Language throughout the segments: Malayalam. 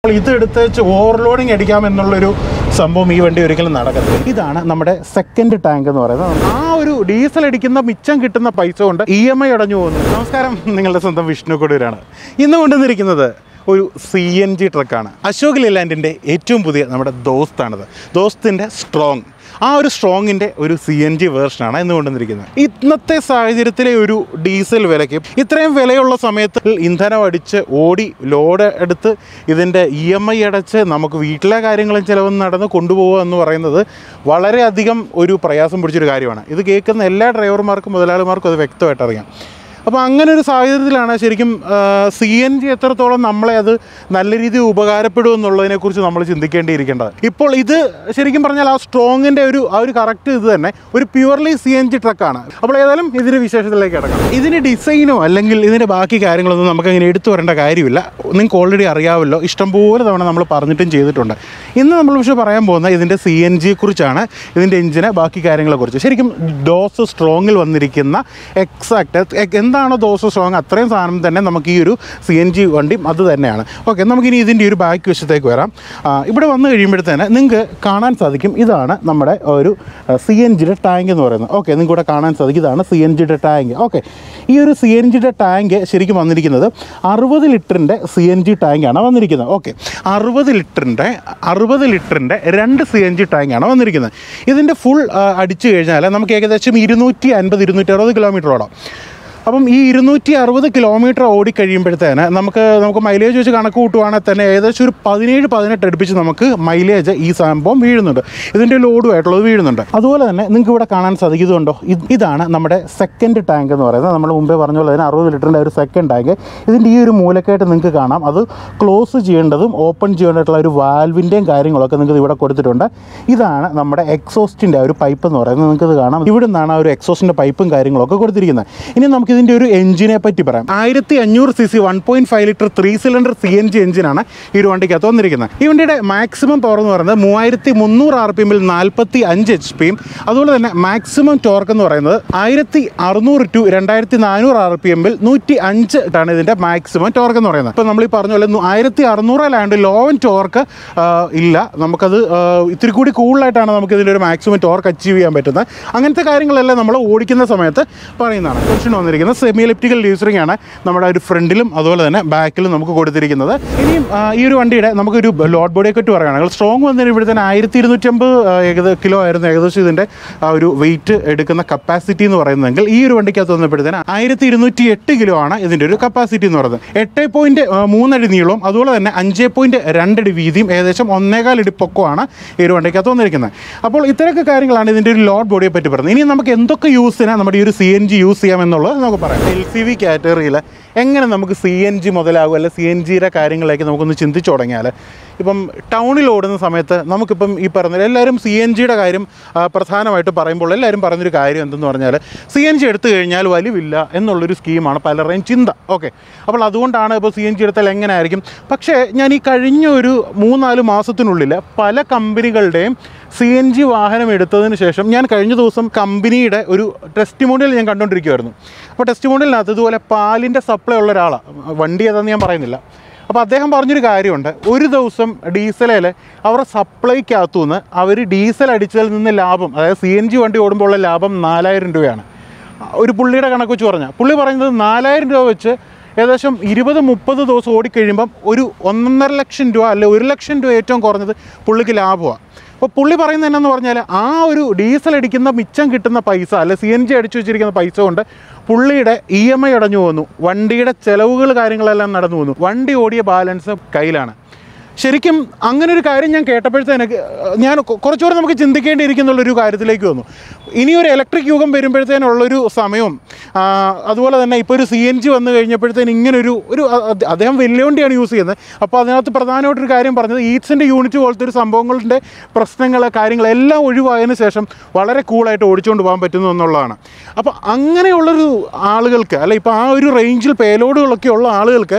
ഇത് എടുത്ത് വെച്ച് ഓവർലോഡിങ് അടിക്കാം എന്നുള്ളൊരു സംഭവം ഈ വണ്ടി ഒരിക്കലും നടക്കത്തില്ല ഇതാണ് നമ്മുടെ സെക്കൻഡ് ടാങ്ക് എന്ന് പറയുന്നത് ആ ഒരു ഡീസൽ അടിക്കുന്ന മിച്ചം കിട്ടുന്ന പൈസ കൊണ്ട് ഇ എം ഐ അടഞ്ഞു പോകുന്നു നമസ്കാരം നിങ്ങളുടെ സ്വന്തം വിഷ്ണു കൊടൂരാണ് ഇന്ന് കൊണ്ടുവന്നിരിക്കുന്നത് ഒരു സി എൻ ജി ട്രക്കാണ് അശോക് ലിലാൻഡിൻ്റെ ഏറ്റവും പുതിയ നമ്മുടെ ദോസ്താണിത് ദോസ്തിൻ്റെ സ്ട്രോങ് ആ ഒരു സ്ട്രോങ്ങിൻ്റെ ഒരു സി എൻ ജി വേർഷനാണ് ഇന്ന് കൊണ്ടുവന്നിരിക്കുന്നത് ഇന്നത്തെ സാഹചര്യത്തിലെ ഒരു ഡീസൽ വിലയ്ക്ക് ഇത്രയും വിലയുള്ള സമയത്ത് ഇന്ധനം അടിച്ച് ഓടി ലോഡ് എടുത്ത് ഇതിൻ്റെ ഇ എം ഐ അടച്ച് നമുക്ക് വീട്ടിലെ കാര്യങ്ങളും ചിലവും നടന്ന് കൊണ്ടുപോകുക എന്ന് പറയുന്നത് വളരെയധികം ഒരു പ്രയാസം പിടിച്ചൊരു കാര്യമാണ് ഇത് കേൾക്കുന്ന എല്ലാ ഡ്രൈവർമാർക്കും മുതലാളിമാർക്കും അത് വ്യക്തമായിട്ട് അറിയാം അപ്പോൾ അങ്ങനെ ഒരു സാഹചര്യത്തിലാണ് ശരിക്കും സി എൻ ജി എത്രത്തോളം നമ്മളെ അത് നല്ല രീതിയിൽ ഉപകാരപ്പെടും എന്നുള്ളതിനെക്കുറിച്ച് നമ്മൾ ചിന്തിക്കേണ്ടിയിരിക്കേണ്ടത് ഇപ്പോൾ ഇത് ശരിക്കും പറഞ്ഞാൽ ആ സ്ട്രോങ്ങിൻ്റെ ഒരു ആ ഒരു കറക്റ്റ് ഇത് തന്നെ ഒരു പ്യുവർലി സി എൻ ജി ട്രക്കാണ് അപ്പോൾ ഏതായാലും ഇതിൻ്റെ വിശേഷത്തിലേക്ക് കിടക്കാം ഇതിന് ഡിസൈനോ അല്ലെങ്കിൽ ഇതിൻ്റെ ബാക്കി കാര്യങ്ങളൊന്നും നമുക്ക് അങ്ങനെ എടുത്തു വരേണ്ട കാര്യമില്ല നിങ്ങൾക്ക് ഓൾറെഡി അറിയാമല്ലോ ഇഷ്ടംപോലെ തവണ നമ്മൾ പറഞ്ഞിട്ടും ചെയ്തിട്ടുണ്ട് ഇന്ന് നമ്മൾ പക്ഷേ പറയാൻ പോകുന്ന ഇതിൻ്റെ സി എൻ ജിയെ കുറിച്ചാണ് ഇതിൻ്റെ എഞ്ചിന് ബാക്കി കാര്യങ്ങളെക്കുറിച്ച് ശരിക്കും ഡോസ് സ്ട്രോങ്ങിൽ വന്നിരിക്കുന്ന എക്സാക്ട് എന്താണോ ദോസ് സ്ട്രോങ് അത്രയും സാധനം തന്നെ നമുക്ക് ഈ ഒരു സി എൻ ജി വണ്ടി അത് തന്നെയാണ് ഓക്കെ നമുക്കിനി ഇതിൻ്റെ ഒരു ബാക്ക് വശത്തേക്ക് വരാം ആ, ഇവിടെ വന്നു കഴിയുമ്പോഴത്തേന് നിങ്ങൾക്ക് കാണാൻ സാധിക്കും ഇതാണ് നമ്മുടെ ഒരു സി എൻ ജിയുടെ ടാങ്ക് എന്ന് പറയുന്നത് ഓക്കെ നിങ്ങൾക്ക് ഇവിടെ കാണാൻ സാധിക്കും ഇതാണ് സി എൻ ജിയുടെ ടാങ്ക് ഓക്കെ ഈ ഒരു സി എൻ ജിയുടെ ടാങ്ക് ശരിക്കും വന്നിരിക്കുന്നത് അറുപത് ലിറ്ററിൻ്റെ സി എൻ ജി ടാങ്കാണ് വന്നിരിക്കുന്നത് ഓക്കെ അറുപത് ലിറ്ററിൻ്റെ അറുപത് ലിറ്ററിൻ്റെ രണ്ട് സി എൻ ജി ടാങ്കാണ് വന്നിരിക്കുന്നത് ഇതിൻ്റെ ഫുൾ അടിച്ചു കഴിഞ്ഞാൽ നമുക്ക് ഏകദേശം ഇരുന്നൂറ്റി അൻപത് ഇരുന്നൂറ്റി അറുപത് കിലോമീറ്റർ ഓടാം അപ്പം ഈ ഇരുന്നൂറ്റി അറുപത് കിലോമീറ്റർ ഓടിക്കഴിയുമ്പോഴത്തേന് നമുക്ക് നമുക്ക് മൈലേജ് വെച്ച് കണക്ക് കൂട്ടുവാണെങ്കിൽ തന്നെ ഏകദേശം ഒരു പതിനേഴ് പതിനെട്ട് അടുപ്പിച്ച് നമുക്ക് മൈലേജ് ഈ സംഭവം വീഴുന്നുണ്ട് ഇതിൻ്റെ ലോഡുമായിട്ടുള്ളത് വീഴുന്നുണ്ട് അതുപോലെ തന്നെ നിങ്ങൾക്ക് ഇവിടെ കാണാൻ സാധിക്കുന്നുണ്ടോ ഇത് ഇതാണ് നമ്മുടെ സെക്കൻഡ് ടാങ്ക് എന്ന് പറയുന്നത് നമ്മൾ മുമ്പേ പറഞ്ഞ പോലെ തന്നെ അറുപത് ലിറ്ററിൻ്റെ ഒരു സെക്കൻഡ് ടാങ്ക് ഇതിൻ്റെ ഈ ഒരു മൂലക്കായിട്ട് നിങ്ങൾക്ക് കാണാം അത് ക്ലോസ് ചെയ്യേണ്ടതും ഓപ്പൺ ചെയ്യേണ്ടതായിട്ടുള്ള ഒരു വാൽവിൻ്റെയും കാര്യങ്ങളൊക്കെ നിങ്ങൾക്ക് ഇവിടെ കൊടുത്തിട്ടുണ്ട് ഇതാണ് നമ്മുടെ എക്സോസ്റ്റിൻ്റെ ഒരു പൈപ്പ് എന്ന് പറയുന്നത് നിങ്ങൾക്ക് ഇത് കാണാം ഇവിടെ നിന്നാണ് ആ ഒരു എക്സോസ്റ്റിൻ്റെ പൈപ്പും കാര്യങ്ങളൊക്കെ കൊടുത്തിരിക്കുന്നത് ഇനി നമുക്ക് ഇതിൻ്റെ ഒരു എഞ്ചിനെ പറ്റി പറയാം ആയിരത്തി അഞ്ഞൂറ് C C one point five litre three cylinder C N G എഞ്ചിനാണ് ഈ ഒരു വണ്ടിക്കകത്ത് വന്നിരിക്കുന്നത് ഈ വണ്ടിയുടെ മാക്സിമം പവർ എന്ന് പറയുന്നത് മൂവായിരത്തി മുന്നൂറ് ആർ പി എമ്മിൽ നാൽപ്പത്തി അഞ്ച് എച്ച് പിയും അതുപോലെ തന്നെ മാക്സിമം ടോർക്ക് എന്ന് പറയുന്നത് ആയിരത്തി അറുന്നൂറ് ടു രണ്ടായിരത്തി നാനൂറ് ആർ പി എമ്മിൽ നൂറ്റി അഞ്ച് ആണ് ഇതിൻ്റെ മാക്സിമം ടോർക്ക് എന്ന് പറയുന്നത് ഇപ്പോൾ നമ്മൾ ഈ പറഞ്ഞ പോലെ ആയിരത്തി അറുന്നൂറിലാണ്ട് ലോവൻ ടോർക്ക് ഇല്ല നമുക്കത് ആ, ഇത്തിരി കൂടി കൂടുതലായിട്ടാണ് നമുക്ക് ഇതിൻ്റെ ഒരു മാക്സിമം ടോർക്ക് അച്ചീവ് ചെയ്യാൻ പറ്റുന്നത് അങ്ങനത്തെ കാര്യങ്ങളെല്ലാം നമ്മൾ ഓടിക്കുന്ന സമയത്ത് പറയുന്നതാണ് ക്വസ്റ്റ്യൻ വന്നിരിക്കുന്നത് സെമി എലക്ട്രിക്കൽ ലീസറിംഗ് ആണ് നമ്മുടെ ഒരു ഫ്രണ്ടിലും അതുപോലെ തന്നെ ബാക്കിലും നമുക്ക് കൊടുത്തിരിക്കുന്നത് ഇനിയും ആ, ഈ ഒരു വണ്ടിയുടെ നമുക്കൊരു ലോഡ് ബോഡിയെ പറ്റി പറയുകയാണെങ്കിൽ സ്ട്രോങ് വന്നതിന് ഇവിടെ തന്നെ ആയിരത്തി ഇരുന്നൂറ്റമ്പത് ഏകദേശം കിലോ ആയിരുന്നു ഏകദേശം ഇതിൻ്റെ ആ ഒരു വെയിറ്റ് എടുക്കുന്ന കപ്പാസിറ്റി എന്ന് പറയുന്നതെങ്കിൽ ഈ ഒരു വണ്ടിക്കകത്ത് വന്നപ്പോഴത്തേന് ആയിരത്തി ഇരുന്നൂറ്റി എട്ട് കിലോ ആണ് ഇതിൻ്റെ ഒരു കപ്പാസിറ്റി എന്ന് പറയുന്നത് എട്ട് പോയിൻറ്റ് മൂന്നടി നീളവും അതുപോലെ തന്നെ അഞ്ച് പോയിൻറ്റ് രണ്ടടി വീതിയും ഏകദേശം ഒന്നേകാൽ ഇടി പൊക്കമാണ് ഈ ഒരു വണ്ടിക്കകത്ത് വന്നിരിക്കുന്നത് അപ്പോൾ ഇത്രയൊക്കെ കാര്യങ്ങളാണ് ഇതിൻ്റെ ഒരു ലോഡ് ബോഡിയെ പറ്റി പറയുന്നത് ഇനി നമുക്ക് എന്തൊക്കെ യൂസിന് നമ്മുടെ ഈ ഒരു സി എൻ ജി യൂസ് ചെയ്യാം എന്നുള്ളത് നമുക്ക് പറയാം എൽ സി വി കാറ്റഗറിയിൽ എങ്ങനെ നമുക്ക് സി എൻ ജി മുതലാകും അല്ലെ സി എൻ ജിയുടെ കാര്യങ്ങളിലേക്ക് നമുക്കൊന്ന് ചിന്തിച്ചു തുടങ്ങിയാൽ ഇപ്പം ടൗണിൽ ഓടുന്ന സമയത്ത് നമുക്കിപ്പം ഈ പറഞ്ഞ എല്ലാവരും സി എൻ ജിയുടെ കാര്യം ആ, പ്രധാനമായിട്ട് പറയുമ്പോൾ എല്ലാവരും പറഞ്ഞൊരു കാര്യം എന്തെന്ന് പറഞ്ഞാൽ സി എൻ ജി എടുത്തു കഴിഞ്ഞാൽ വലിവില്ല എന്നുള്ളൊരു സ്കീമാണ് പലരുടെയും ചിന്ത ഓക്കെ അപ്പോൾ അതുകൊണ്ടാണ് ഇപ്പോൾ സി എൻ ജി എടുത്താൽ എങ്ങനെ ആയിരിക്കും പക്ഷേ ഞാൻ ഈ കഴിഞ്ഞ ഒരു മൂന്നാല് മാസത്തിനുള്ളിൽ പല കമ്പനികളുടെയും സി എൻ ജി വാഹനം എടുത്തതിന് ശേഷം ഞാൻ കഴിഞ്ഞ ദിവസം കമ്പനിയുടെ ഒരു ടെസ്റ്റിമോണിയൽ ഞാൻ കണ്ടുകൊണ്ടിരിക്കുമായിരുന്നു അപ്പോൾ ടെസ്റ്റിമോണിയലിനകത്ത് ഇതുപോലെ പാലിൻ്റെ സപ്ലൈ ഉള്ള ഒരാളാണ് വണ്ടി ഏതാണെന്ന് ഞാൻ പറയുന്നില്ല അപ്പോൾ അദ്ദേഹം പറഞ്ഞൊരു കാര്യമുണ്ട് ഒരു ദിവസം ഡീസലിൽ അവരുടെ സപ്ലൈക്കകത്തു നിന്ന് അവർ ഡീസൽ അടിച്ചതിൽ നിന്ന് ലാഭം അതായത് സി എൻ ജി വണ്ടി ഓടുമ്പോൾ ഉള്ള ലാഭം നാലായിരം രൂപയാണ് ഒരു പുള്ളിയുടെ കണക്ക് വെച്ച് പറഞ്ഞാൽ പുള്ളി പറയുന്നത് നാലായിരം രൂപ വെച്ച് ഏകദേശം ഇരുപത് മുപ്പത് ദിവസം ഓടിക്കഴിയുമ്പം ഒരു ഒന്നൊന്നര ലക്ഷം രൂപ അല്ലെ ഒരു ലക്ഷം രൂപ ഏറ്റവും കുറഞ്ഞത് പുള്ളിക്ക് ലാഭമാണ് അപ്പോൾ പുള്ളി പറയുന്നത് എന്നാന്ന് പറഞ്ഞാൽ ആ ഒരു ഡീസൽ അടിക്കുന്ന മിച്ചം കിട്ടുന്ന പൈസ അല്ലെ സി എൻ ജി അടിച്ചു വെച്ചിരിക്കുന്ന പൈസ കൊണ്ട് പുള്ളിയുടെ ഇ എം ഐ അടഞ്ഞു പോകുന്നു വണ്ടിയുടെ ചിലവുകൾ കാര്യങ്ങളെല്ലാം നടന്നു പോകുന്നു വണ്ടി ഓടിയ ബാലൻസ് കയ്യിലാണ് ശരിക്കും അങ്ങനെ ഒരു കാര്യം ഞാൻ കേട്ടപ്പോഴത്തേക്ക് ഞാൻ കൊ- കുറച്ചുകൂടെ നമുക്ക് ചിന്തിക്കേണ്ടിയിരിക്കുന്നുള്ളൊരു കാര്യത്തിലേക്ക് വന്നു ഇനി ഒരു ഇലക്ട്രിക് യുഗം വരുമ്പോഴത്തേനുള്ളൊരു സമയവും ആ, അതുപോലെ തന്നെ ഇപ്പോൾ ഒരു സി എൻ ജി വന്നു കഴിഞ്ഞപ്പോഴത്തേന് ഇങ്ങനൊരു ഒരു അ- അത് അദ്ദേഹം വെല്ലുവണ്ടിയാണ് യൂസ് ചെയ്യുന്നത് അപ്പോൾ അതിനകത്ത് പ്രധാനമായിട്ടൊരു കാര്യം പറഞ്ഞത് ഈറ്റ്സിൻ്റെ യൂണിറ്റ് പോലത്തെ ഒരു സംഭവങ്ങളുടെ പ്രശ്നങ്ങൾ കാര്യങ്ങളെല്ലാം ഒഴിവായതിനു ശേഷം വളരെ കൂളായിട്ട് ഓടിച്ചുകൊണ്ട് പോകാൻ പറ്റുന്നു എന്നുള്ളതാണ് അപ്പോൾ അങ്ങനെയുള്ളൊരു ആളുകൾക്ക് അല്ല ഇപ്പോൾ ആ ഒരു റേഞ്ചിൽ പേലോഡുകളൊക്കെ ഉള്ള ആളുകൾക്ക്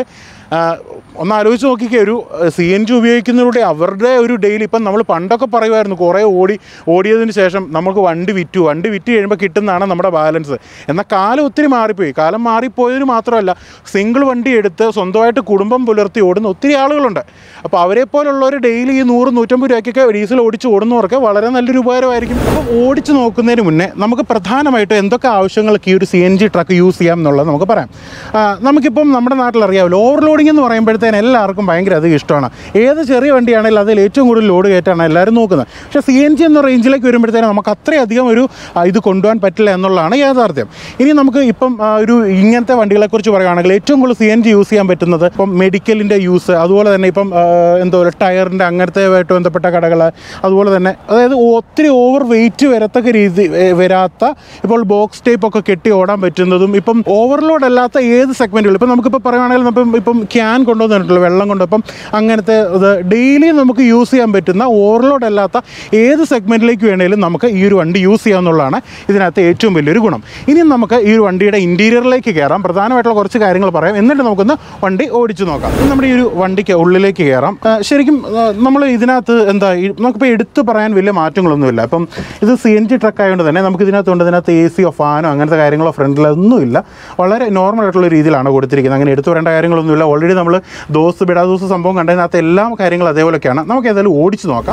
ആ, ഒന്ന് ആലോചിച്ച് നോക്കിക്കേ ഒരു സി എൻ ജി ഉപയോഗിക്കുന്നതിലൂടെ അവരുടെ ഒരു ഡെയിലി ഇപ്പം നമ്മൾ പണ്ടൊക്കെ പറയുമായിരുന്നു കുറേ ഓടി ഓടിയതിന് ശേഷം നമുക്ക് വണ്ടി വിറ്റു വണ്ടി വിറ്റ് കഴിയുമ്പോൾ കിട്ടുന്നതാണ് നമ്മുടെ ബാലൻസ് എന്നാൽ കാലം ഒത്തിരി മാറിപ്പോയി കാലം മാറിപ്പോയതിന് മാത്രമല്ല സിംഗിൾ വണ്ടി എടുത്ത് സ്വന്തമായിട്ട് കുടുംബം പുലർത്തി ഓടുന്ന ഒത്തിരി ആളുകളുണ്ട് അപ്പോൾ അവരെ പോലുള്ളവർ ഡെയിലി ഈ നൂറ് നൂറ്റമ്പത് രൂപയ്ക്കൊക്കെ ഡീസൽ ഓടിച്ച് ഓടുന്നവർക്ക് വളരെ നല്ലൊരു ഉപകാരമായിരിക്കും അപ്പോൾ ഓടിച്ച് നോക്കുന്നതിന് മുന്നേ നമുക്ക് പ്രധാനമായിട്ടും എന്തൊക്കെ ആവശ്യങ്ങൾക്ക് ഈ ഒരു C N G truck use ചെയ്യാം എന്നുള്ളത് നമുക്ക് പറയാം ആ, നമുക്കിപ്പം നമ്മുടെ നാട്ടിൽ അറിയാമല്ലോ ഓവർലോഡിംഗ് എന്ന് പറയുമ്പോഴത്തേന് എല്ലാവർക്കും ഭയങ്കര അധികം ഇഷ്ടമാണ് ഏത് ചെറിയ വണ്ടിയാണെങ്കിലും അതിൽ ഏറ്റവും കൂടുതൽ ലോഡ് കയറ്റാണ് എല്ലാവരും നോക്കുന്നത് പക്ഷേ സി എൻ ജി എന്ന റേഞ്ചിലേക്ക് വരുമ്പോഴത്തേന് നമുക്ക് അത്രയധികം ഒരു ആ, ഇത് കൊണ്ടുപോകാൻ പറ്റില്ല എന്നുള്ളതാണ് യാഥാർത്ഥ്യം ഇനി നമുക്ക് ഇപ്പം ആ, ഒരു ഇങ്ങനത്തെ വണ്ടികളെക്കുറിച്ച് പറയുകയാണെങ്കിൽ ഏറ്റവും കൂടുതൽ സി എൻ ജി യൂസ് ചെയ്യാൻ പറ്റുന്നത് ഇപ്പം മെഡിക്കലിൻ്റെ യൂസ് അതുപോലെ തന്നെ ഇപ്പം ആ, എന്താ പറയുക ടയറിൻ്റെ അങ്ങനത്തെ ആയിട്ട് ബന്ധപ്പെട്ട കടകൾ അതുപോലെ തന്നെ അതായത് ഒത്തിരി ഓവർ വെയിറ്റ് വരത്തക്ക രീതി ഏ, വരാത്ത ഇപ്പോൾ ബോക്സ് ടൈപ്പ് ഒക്കെ കെട്ടി ഓടാൻ പറ്റുന്നതും ഇപ്പം ഓവർലോഡ് അല്ലാത്ത ഏത് സെഗ്മെൻറ്റുകൾ ഇപ്പം നമുക്കിപ്പോൾ പറയുകയാണെങ്കിൽ ഇപ്പം ഇപ്പം ക്യാൻ കൊണ്ടുവന്നിട്ടുള്ളൂ വെള്ളം കൊണ്ട് ഇപ്പം അങ്ങനത്തെ ഇത് ഡെയിലി നമുക്ക് യൂസ് ചെയ്യാൻ പറ്റുന്ന ഓവർലോഡ് അല്ലാത്ത ഏത് സെഗ്മെൻറ്റിലേക്ക് വേണേലും നമുക്ക് ഈ ഒരു വണ്ടി യൂസ് ചെയ്യാമെന്നുള്ളതാണ് ഇതിനകത്ത് ഏറ്റവും വലിയൊരു ഗുണം ഇനി നമുക്ക് ഈ ഒരു വണ്ടിയുടെ ഇൻറ്റീരിയറിലേക്ക് കയറാം പ്രധാനമായിട്ടുള്ള കുറച്ച് കാര്യങ്ങൾ പറയാം എന്നിട്ട് നമുക്കൊന്ന് വണ്ടി ഓടിച്ചു നോക്കാം ഇനി നമ്മുടെ ഈ ഒരു വണ്ടിക്ക് ഉള്ളിലേക്ക് കയറാം ആ, ശരിക്കും നമ്മൾ ഇതിനകത്ത് എന്താ ഈ- നമുക്കിപ്പോൾ എടുത്തു പറയാൻ വലിയ മാറ്റങ്ങളൊന്നുമില്ല അപ്പം ഇത് സി എൻ ജി ട്രക്ക് ആയതുകൊണ്ട് തന്നെ നമുക്ക് ഇതിനകത്തുണ്ട് ഇതിനകത്ത് എ സിയോ ഫാനോ അങ്ങനത്തെ കാര്യങ്ങളോ ഫ്രണ്ടിലൊന്നുമില്ല വളരെ നോർമൽ ആയിട്ടുള്ള രീതിയിലാണ് കൊടുത്തിരിക്കുന്നത് അങ്ങനെ എടുത്തു വരേണ്ട കാര്യങ്ങളൊന്നുമില്ല ഓൾറെഡി നമ്മൾ ദോസ് ബിടാ ദോസ് സംഭവം കണ്ടതിനകത്ത് എല്ലാ കാര്യങ്ങളും അതേപോലെയൊക്കെയാണ് നമുക്ക് ഏതായാലും ഓടിച്ചു നോക്കാം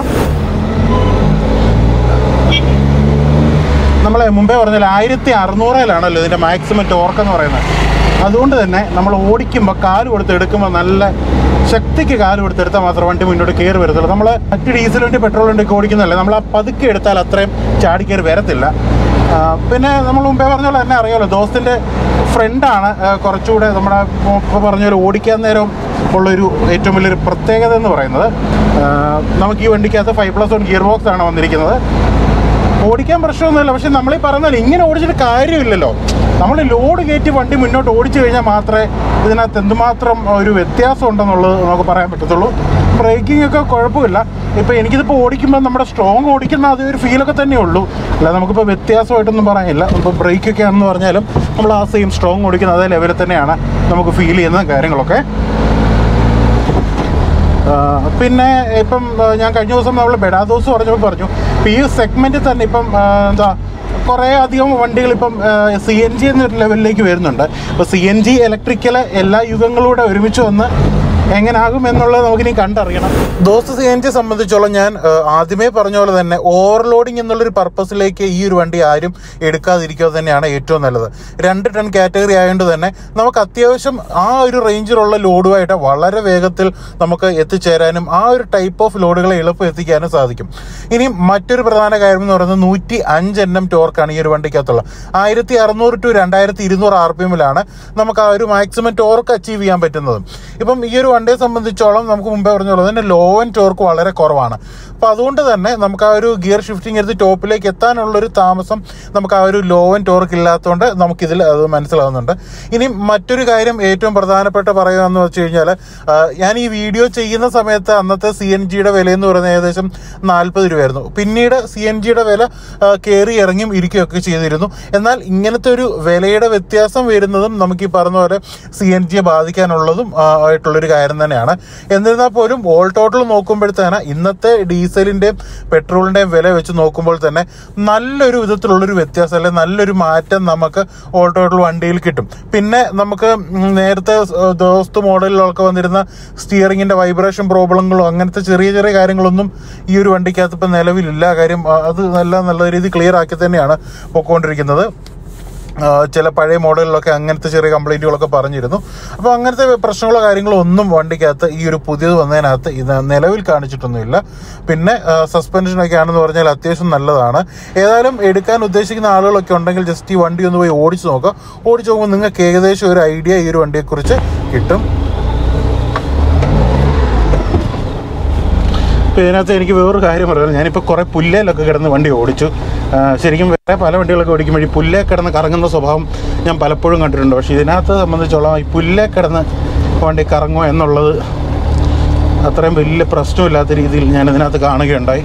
നമ്മൾ മുമ്പേ പറഞ്ഞാൽ ആയിരത്തി അറുന്നൂറിലാണല്ലോ ഇതിൻ്റെ മാക്സിമം ടോർക്ക് എന്ന് പറയുന്നത് അതുകൊണ്ട് തന്നെ നമ്മൾ ഓടിക്കുമ്പോൾ കാല് കൊടുത്ത് എടുക്കുമ്പോൾ നല്ല ശക്തിക്ക് കാല് കൊടുത്തെടുത്താൽ മാത്രം വണ്ടി മുന്നോട്ട് കയറി വരത്തുള്ളൂ നമ്മൾ മറ്റ് ഡീസൽ വണ്ടി പെട്രോൾ വണ്ടി ഒക്കെ ഓടിക്കുന്നതല്ലേ നമ്മൾ ആ പതുക്കെ എടുത്താൽ അത്രയും ചാടി കയറി വരത്തില്ല ആ, പിന്നെ നമ്മൾ മുമ്പേ പറഞ്ഞ പോലെ തന്നെ അറിയാമല്ലോ ദോസ്തിൻ്റെ ഫ്രണ്ടാണ് കുറച്ചുകൂടെ നമ്മുടെ ഇപ്പോൾ പറഞ്ഞ പോലെ ഓടിക്കാൻ നേരം ഉള്ളൊരു ഏറ്റവും വലിയൊരു പ്രത്യേകത എന്ന് പറയുന്നത് ആ, നമുക്ക് ഈ വണ്ടിക്കകത്ത് five plus one gear box ആണ് വന്നിരിക്കുന്നത് ഓടിക്കാൻ പ്രശ്നമൊന്നുമില്ല പക്ഷെ നമ്മൾ ഈ പറഞ്ഞാൽ ഇങ്ങനെ ഓടിച്ചിട്ട് കാര്യമില്ലല്ലോ നമ്മൾ ലോഡ് കയറ്റി വണ്ടി മുന്നോട്ട് ഓടിച്ചു കഴിഞ്ഞാൽ മാത്രമേ ഇതിനകത്ത് എന്തുമാത്രം ഒരു വ്യത്യാസം ഉണ്ടെന്നുള്ളത് നമുക്ക് പറയാൻ പറ്റത്തുള്ളൂ ബ്രേക്കിംഗ് ഒക്കെ കുഴപ്പമില്ല ഇപ്പോൾ എനിക്കിതിപ്പോൾ ഓടിക്കുമ്പോൾ നമ്മുടെ സ്ട്രോങ് ഓടിക്കുന്ന അതേ ഒരു ഫീലൊക്കെ തന്നെ ഉള്ളൂ അല്ല നമുക്കിപ്പോൾ വ്യത്യാസമായിട്ടൊന്നും പറയാനില്ല ഇപ്പോൾ ബ്രേക്കൊക്കെ ആണെന്ന് പറഞ്ഞാലും നമ്മൾ ആ സെയിം സ്ട്രോങ് ഓടിക്കുന്ന അതേ ലെവലിൽ തന്നെയാണ് നമുക്ക് ഫീൽ ചെയ്യുന്ന കാര്യങ്ങളൊക്കെ ആ, പിന്നെ ഇപ്പം ആ, ഞാൻ കഴിഞ്ഞ ദിവസം നമ്മൾ ബെഡാദോസ് പറഞ്ഞപ്പോൾ പറഞ്ഞു ഇപ്പം ഈ സെഗ്മെൻറ്റിൽ തന്നെ ഇപ്പം ആ, എന്താ കുറേ അധികം വണ്ടികൾ ഇപ്പം സി എൻ ജി എന്നൊരു ലെവലിലേക്ക് വരുന്നുണ്ട് അപ്പോൾ സി എൻ ജി ഇലക്ട്രിക്കൽ എല്ലാ യുഗങ്ങളൂടെ ഒരുമിച്ച് വന്ന് എങ്ങനാകും എന്നുള്ളത് നമുക്കിനി കണ്ടറിയണം ദോസ്ത് സി എൻ ജി സംബന്ധിച്ചോളം ഞാൻ ആ, ആദ്യമേ പറഞ്ഞ പോലെ തന്നെ ഓവർലോഡിങ് എന്നുള്ളൊരു പർപ്പസിലേക്ക് ഈ ഒരു വണ്ടി ആരും എടുക്കാതിരിക്കുക തന്നെയാണ് ഏറ്റവും നല്ലത് രണ്ട് ടൺ കാറ്റഗറി ആയതുകൊണ്ട് തന്നെ നമുക്ക് അത്യാവശ്യം ആ ഒരു റേഞ്ചിലുള്ള ലോഡുമായിട്ട് വളരെ വേഗത്തിൽ നമുക്ക് എത്തിച്ചേരാനും ആ ഒരു ടൈപ്പ് ഓഫ് ലോഡുകളെ എളുപ്പം എത്തിക്കാനും സാധിക്കും ഇനി മറ്റൊരു പ്രധാന കാര്യം എന്ന് പറയുന്നത് നൂറ്റി അഞ്ച് എൻ എം ടോർക്കാണ് ഈ ഒരു വണ്ടിക്കകത്തുള്ളത് ആയിരത്തി അറുന്നൂറ് ടു രണ്ടായിരത്തി ഇരുന്നൂറ് ആർ പി എമ്മിലാണ് നമുക്ക് ആ ഒരു മാക്സിമം ടോർക്ക് അച്ചീവ് ചെയ്യാൻ പറ്റുന്നത് ഇപ്പം ഈ ഒരു വണ്ടിയെ സംബന്ധിച്ചോളം നമുക്ക് മുമ്പേ പറഞ്ഞ പോലെ തന്നെ ലോ ആൻഡ് ടോർക്ക് വളരെ കുറവാണ് അപ്പോൾ അതുകൊണ്ട് തന്നെ നമുക്ക് ആ ഒരു ഗിയർ ഷിഫ്റ്റിംഗ് എടുത്ത് ടോപ്പിലേക്ക് എത്താനുള്ളൊരു താമസം നമുക്ക് ആ ഒരു ലോ ആൻഡ് ടോർക്ക് ഇല്ലാത്തതുകൊണ്ട് നമുക്കിതിൽ അത് മനസ്സിലാവുന്നുണ്ട് ഇനി മറ്റൊരു കാര്യം ഏറ്റവും പ്രധാനപ്പെട്ട പറയുക എന്ന് വെച്ച് കഴിഞ്ഞാൽ ഞാൻ ഈ വീഡിയോ ചെയ്യുന്ന സമയത്ത് അന്നത്തെ സി എൻ ജിയുടെ വില എന്ന് പറയുന്നത് ഏകദേശം നാൽപ്പത് രൂപയായിരുന്നു പിന്നീട് സി എൻ ജിയുടെ വില ആ, കയറി ഇറങ്ങിയും ഇരിക്കുകയൊക്കെ ചെയ്തിരുന്നു എന്നാൽ ഇങ്ങനത്തെ ഒരു വിലയുടെ വ്യത്യാസം വരുന്നതും നമുക്ക് ഈ പറഞ്ഞ പോലെ സി എൻ ജിയെ ബാധിക്കാനുള്ളതും ആ, ആയിട്ടുള്ളൊരു കാര്യം തന്നെയാണ് എന്നിരുന്നാൽ പോലും ഓൾ ടോട്ടൽ നോക്കുമ്പോഴത്തേന് ഇന്നത്തെ ഡീസലിന്റെയും പെട്രോളിന്റെയും വില വെച്ച് നോക്കുമ്പോൾ തന്നെ നല്ലൊരു വിധത്തിലുള്ളൊരു വ്യത്യാസം അല്ലെങ്കിൽ നല്ലൊരു മാറ്റം നമുക്ക് ഓൾ ടോട്ടൽ വണ്ടിയിൽ കിട്ടും പിന്നെ നമുക്ക് ഉം നേരത്തെ സ് ദോസ്ത് മോഡലിലൊക്കെ വന്നിരുന്ന സ്റ്റിയറിംഗിന്റെ വൈബ്രേഷൻ പ്രോബ്ലങ്ങളോ അങ്ങനത്തെ ചെറിയ ചെറിയ കാര്യങ്ങളൊന്നും ഈ ഒരു വണ്ടിക്കകത്ത് ഇപ്പം നിലവിലില്ല കാര്യം ആ, അത് നല്ല നല്ല രീതിയിൽ ക്ലിയർ ആക്കി തന്നെയാണ് പൊക്കോണ്ടിരിക്കുന്നത് ആ, ചില പഴയ മോഡലിലൊക്കെ അങ്ങനത്തെ ചെറിയ കംപ്ലൈൻറ്റുകളൊക്കെ പറഞ്ഞിരുന്നു അപ്പോൾ അങ്ങനത്തെ പ്രശ്നങ്ങളോ കാര്യങ്ങളോ ഒന്നും വണ്ടിക്കകത്ത് ഈ ഒരു പുതിയത് വന്നതിനകത്ത് ഇത് നിലവിൽ കാണിച്ചിട്ടൊന്നുമില്ല പിന്നെ സസ്പെൻഷനൊക്കെ ആണെന്ന് പറഞ്ഞാൽ അത്യാവശ്യം നല്ലതാണ് ഏതായാലും എടുക്കാൻ ഉദ്ദേശിക്കുന്ന ആളുകളൊക്കെ ഉണ്ടെങ്കിൽ ജസ്റ്റ് ഈ വണ്ടി ഒന്ന് പോയി ഓടിച്ച് നോക്കുക ഓടിച്ച് നോക്കുമ്പോൾ നിങ്ങൾക്ക് ഏകദേശം ഒരു ഐഡിയ ഈ ഒരു വണ്ടിയെക്കുറിച്ച് കിട്ടും ഇപ്പോൾ ഇതിനകത്ത് എനിക്ക് വേറൊരു കാര്യം പറയാം ഞാനിപ്പോൾ കുറേ പുല്ലേലൊക്കെ കിടന്ന് വണ്ടി ഓടിച്ചു ആ, ശരിക്കും വേറെ പല വണ്ടികളൊക്കെ ഓടിക്കുമ്പോൾ ഈ പുല്ലേ കിടന്ന് കറങ്ങുന്ന സ്വഭാവം ഞാൻ പലപ്പോഴും കണ്ടിട്ടുണ്ട് പക്ഷേ ഇതിനകത്ത് സംബന്ധിച്ചോളം ഈ പുല്ലേ കിടന്ന് വണ്ടി കറങ്ങുക എന്നുള്ളത് അത്രയും വലിയ പ്രശ്നമില്ലാത്ത രീതിയിൽ ഞാൻ ഇതിനകത്ത് കാണുകയുണ്ടായി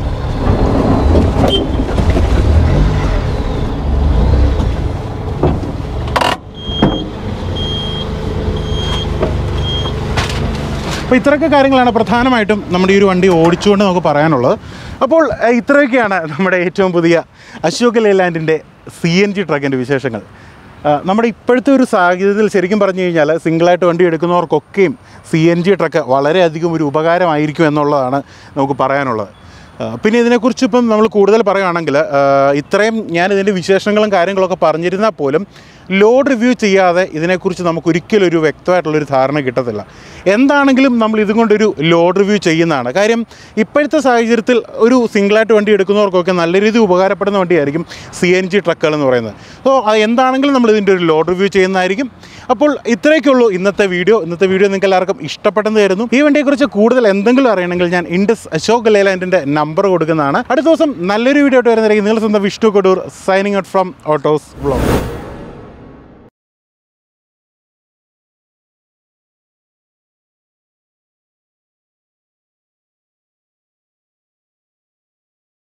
അപ്പോൾ ഇത്രയൊക്കെ കാര്യങ്ങളാണ് പ്രധാനമായിട്ടും നമ്മുടെ ഈ ഒരു വണ്ടി ഓടിച്ചുകൊണ്ട് നമുക്ക് പറയാനുള്ളത് അപ്പോൾ ഏഹ്, ഇത്രയൊക്കെയാണ് നമ്മുടെ ഏറ്റവും പുതിയ അശോക് ലേലാൻഡിൻ്റെ സി എൻ ജി ട്രക്കിൻ്റെ വിശേഷങ്ങൾ ആ, നമ്മുടെ ഇപ്പോഴത്തെ ഒരു സാഹചര്യത്തിൽ ശരിക്കും പറഞ്ഞു കഴിഞ്ഞാൽ സിംഗിളായിട്ട് വണ്ടി എടുക്കുന്നവർക്കൊക്കെയും സി എൻ ജി ട്രക്ക് വളരെയധികം ഒരു ഉപകാരമായിരിക്കും എന്നുള്ളതാണ് നമുക്ക് പറയാനുള്ളത് ആ, പിന്നെ ഇതിനെക്കുറിച്ച് ഇപ്പം നമ്മൾ കൂടുതൽ പറയുകയാണെങ്കിൽ ആ, ഇത്രയും ഞാൻ ഇതിൻ്റെ വിശേഷങ്ങളും കാര്യങ്ങളൊക്കെ പറഞ്ഞിരുന്നാൽ പോലും ലോഡ് റിവ്യൂ ചെയ്യാതെ ഇതിനെക്കുറിച്ച് നമുക്ക് ഒരിക്കലും ഒരു വ്യക്തമായിട്ടുള്ളൊരു ധാരണ കിട്ടത്തില്ല എന്താണെങ്കിലും നമ്മൾ ഇതും കൊണ്ടൊരു ലോഡ് റിവ്യൂ ചെയ്യുന്നതാണ് കാര്യം ഇപ്പോഴത്തെ സാഹചര്യത്തിൽ ഒരു സിംഗിളായിട്ട് വണ്ടി എടുക്കുന്നവർക്കൊക്കെ നല്ല രീതിയിൽ ഉപകാരപ്പെടുന്ന വണ്ടിയായിരിക്കും സി എൻ ജി ട്രക്കുകൾ എന്ന് പറയുന്നത് സോ അത് എന്താണെങ്കിലും നമ്മൾ ഇതിൻ്റെ ഒരു ലോഡ് റിവ്യൂ ചെയ്യുന്നതായിരിക്കും അപ്പോൾ ഇത്രയൊക്കെയുള്ളൂ ഇന്നത്തെ വീഡിയോ ഇന്നത്തെ വീഡിയോ നിങ്ങൾക്ക് എല്ലാവർക്കും ഇഷ്ടപ്പെട്ടെന്ന് തരുന്നു ഈ വണ്ടിയെക്കുറിച്ച് കൂടുതൽ എന്തെങ്കിലും അറിയണമെങ്കിൽ ഞാൻ ഇൻഡസ് അശോക് ലേലാൻഡിൻ്റെ നമ്പർ കൊടുക്കുന്നതാണ് അടുത്ത ദിവസം നല്ലൊരു വീഡിയോ ആയിട്ട് വരുന്നതായിരിക്കും നിങ്ങൾ സ്വന്തം Vishnu Kodoor signing out from autos vlog